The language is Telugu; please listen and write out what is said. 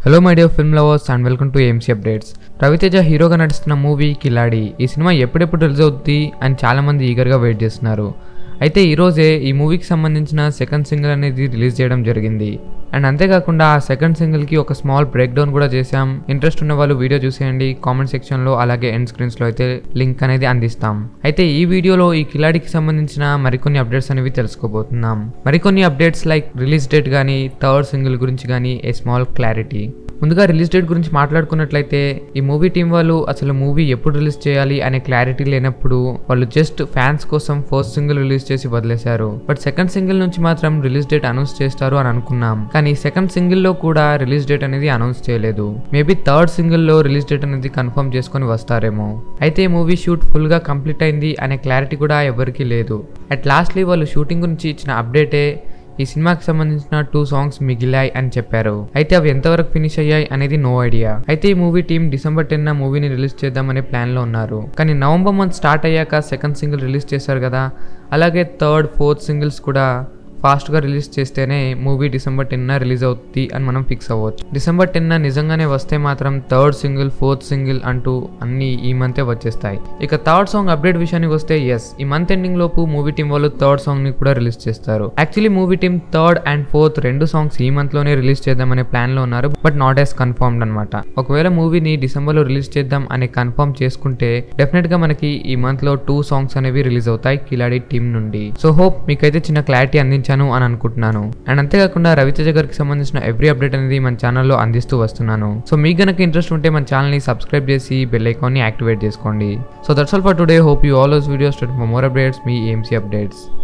hello my dear film lovers and welcome to AMC updates Raviteja హీరోగా నటిస్తున్న మూవీ కిలాడి ఈ సినిమా ఎప్పుడెప్పుడు రిలీజ్ అవుద్ది అని చాలామంది ఈగర్గా వెయిట్ చేస్తున్నారు అయితే ఈరోజే ఈ మూవీకి సంబంధించిన సెకండ్ సింగిల్ అనేది రిలీజ్ చేయడం జరిగింది అండ్ అంతేకాకుండా ఆ సెకండ్ సింగిల్కి ఒక స్మాల్ బ్రేక్ డౌన్ కూడా చేశాం ఇంట్రెస్ట్ ఉన్న వాళ్ళు వీడియో చూసేయండి కామెంట్ సెక్షన్లో అలాగే ఎండ్ స్క్రీన్స్లో అయితే లింక్ అనేది అందిస్తాం అయితే ఈ వీడియోలో ఈ కిలాడికి సంబంధించిన మరికొన్ని అప్డేట్స్ అనేవి తెలుసుకోబోతున్నాం మరికొన్ని అప్డేట్స్ లైక్ రిలీజ్ డేట్ కానీ థర్డ్ సింగిల్ గురించి కానీ ఏ స్మాల్ క్లారిటీ ముందుగా రిలీజ్ డేట్ గురించి మాట్లాడుకున్నట్లయితే ఈ మూవీ టీం వాళ్ళు అసలు మూవీ ఎప్పుడు రిలీజ్ చేయాలి అనే క్లారిటీ లేనప్పుడు వాళ్ళు జస్ట్ ఫ్యాన్స్ కోసం ఫస్ట్ సింగిల్ రిలీజ్ చేసి వదిలేశారు బట్ సెకండ్ సింగిల్ నుంచి మాత్రం రిలీజ్ డేట్ అనౌన్స్ చేస్తారు అని అనుకున్నాం కానీ సెకండ్ సింగిల్ లో కూడా రిలీజ్ డేట్ అనేది అనౌన్స్ చేయలేదు మేబీ థర్డ్ సింగిల్ లో రిలీజ్ డేట్ అనేది కన్ఫర్మ్ చేసుకొని వస్తారేమో అయితే ఈ మూవీ షూట్ ఫుల్ గా కంప్లీట్ అయింది అనే క్లారిటీ కూడా ఎవరికీ లేదు అట్ లాస్ట్లీ వాళ్ళు షూటింగ్ గురించి ఇచ్చిన అప్డేటే ఈ సినిమాకి సంబంధించిన టూ సాంగ్స్ మిగిలాయి అని చెప్పారు అయితే అవి ఎంతవరకు ఫినిష్ అయ్యాయి అనేది నో ఐడియా అయితే ఈ మూవీ టీం డిసెంబర్ టెన్ మూవీని రిలీజ్ చేద్దామనే ప్లాన్ లో ఉన్నారు కానీ నవంబర్ మంత్ స్టార్ట్ అయ్యాక సెకండ్ సింగిల్ రిలీజ్ చేశారు కదా అలాగే థర్డ్ ఫోర్త్ సింగిల్స్ కూడా ఫాస్ట్గా రిలీజ్ చేస్తేనే మూవీ డిసెంబర్ టెన్న రిలీజ్ అవుతుంది అని మనం ఫిక్స్ అవ్వచ్చు డిసెంబర్ టెన్న నిజంగానే వస్తే మాత్రం థర్డ్ సింగిల్ ఫోర్త్ సింగిల్ అంటూ అన్ని ఈ మంతే వచ్చేస్తాయి ఇక థర్డ్ సాంగ్ అప్డేట్ విషయానికి వస్తే ఎస్ ఈ మంత్ ఎండింగ్ లోపు మూవీ టీం వాళ్ళు థర్డ్ సాంగ్ ని కూడా రిలీజ్ చేస్తారు actually movie team third and fourth రెండు సాంగ్స్ ఈ మంత్ లోనే రిలీజ్ చేద్దామనే ప్లాన్ లో ఉన్నారు బట్ నాట్ యాస్ కన్ఫర్మ్డ్ అనమాట ఒకవేళ మూవీని డిసెంబర్ లో రిలీజ్ చేద్దాం అని కన్ఫర్మ్ చేసుకుంటే డెఫినెట్ గా మనకి ఈ మంత్ లో టూ సాంగ్స్ అనేవి రిలీజ్ అవుతాయి కిలాడి టీం నుండి సో హోప్ మీకైతే చిన్న క్లారిటీ అందించాను అని అనుకుంటున్నాను అండ్ అంతేకాకుండా రవితేజ గారికి సంబంధించిన ఎవ్రీ అప్డేట్ అనేది మన ఛానల్లో అందిస్తూ వస్తున్నాను సో మీకు గనక ఇంట్రెస్ట్ ఉంటే మన ఛానల్ని సబ్స్క్రైబ్ చేసి బెల్ ఐకాన్ని యాక్టివేట్ చేసుకోండి so that's all for today hope you all those videos for more updates మీ ఏఎంసీ అప్డేట్స్